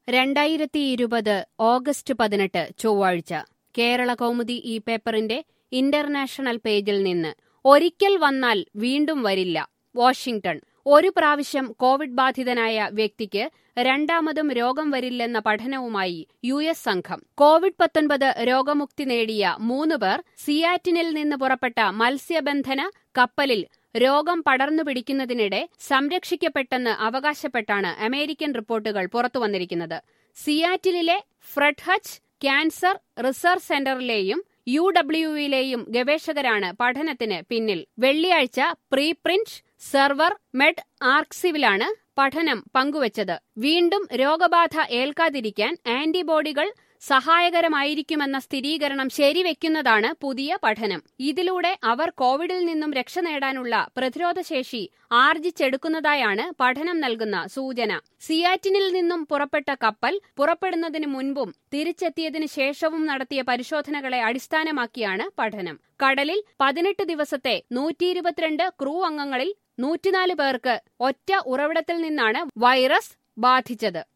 രണ്ടായിരത്തി ഇരുപത് ഓഗസ്റ്റ് പതിനെട്ട് ചൊവ്വാഴ്ച കേരള കൗമുദി ഈ പേപ്പറിന്റെ ഇന്റർനാഷണൽ പേജിൽ നിന്ന് ഒരിക്കൽ വന്നാൽ വീണ്ടും വരില്ല വാഷിംഗ്ടൺ ഒരു പ്രാവശ്യം കോവിഡ് ബാധിതനായ വ്യക്തിക്ക് രണ്ടാമതും രോഗം വരില്ലെന്ന പഠനവുമായി യു എസ് സംഘം കോവിഡ് പത്തൊൻപത് രോഗമുക്തി നേടിയ മൂന്ന് പേർ സിയാറ്റിനിൽ നിന്ന് പുറപ്പെട്ട മത്സ്യബന്ധന കപ്പലിൽ രോഗം പടർന്നു പിടിക്കുന്നതിനിടെ സംരക്ഷിക്കപ്പെട്ടെന്ന് അവകാശപ്പെട്ടാണ് അമേരിക്കൻ റിപ്പോർട്ടുകൾ പുറത്തുവന്നിരിക്കുന്നത് സിയാറ്റിലിലെ ഫ്രെഡ് ഹച്ച് ക്യാൻസർ റിസർച്ച് സെന്ററിലെയും യു ഡബ്ല്യുവിലെയും ഗവേഷകരാണ് പഠനത്തിന് പിന്നിൽ വെള്ളിയാഴ്ച പ്രീപ്രിന്റ് സെർവർ മെഡ് ആർക്സിവിലാണ് പഠനം പങ്കുവച്ചത് വീണ്ടും രോഗബാധ ഏൽക്കാതിരിക്കാൻ ആന്റിബോഡികൾ സഹായകരമായിരിക്കുമെന്ന സ്ഥിരീകരണം ശരിവെക്കുന്നതാണ് പുതിയ പഠനം ഇതിലൂടെ അവർ കോവിഡിൽ നിന്നും രക്ഷ നേടാനുള്ള പ്രതിരോധശേഷി ആർജിച്ചെടുക്കുന്നതായാണ് പഠനം നൽകുന്ന സൂചന സിയാറ്റിനിൽ നിന്നും പുറപ്പെട്ട കപ്പൽ പുറപ്പെടുന്നതിന് മുൻപും തിരിച്ചെത്തിയതിനു ശേഷവും നടത്തിയ പരിശോധനകളെ അടിസ്ഥാനമാക്കിയാണ് പഠനം കടലിൽ പതിനെട്ട് ദിവസത്തെ നൂറ്റി ഇരുപത്തിരണ്ട് ക്രൂ അംഗങ്ങളിൽ നൂറ്റിനാല് പേർക്ക് ഒറ്റ ഉറവിടത്തിൽ നിന്നാണ് വൈറസ് ബാധിച്ചത്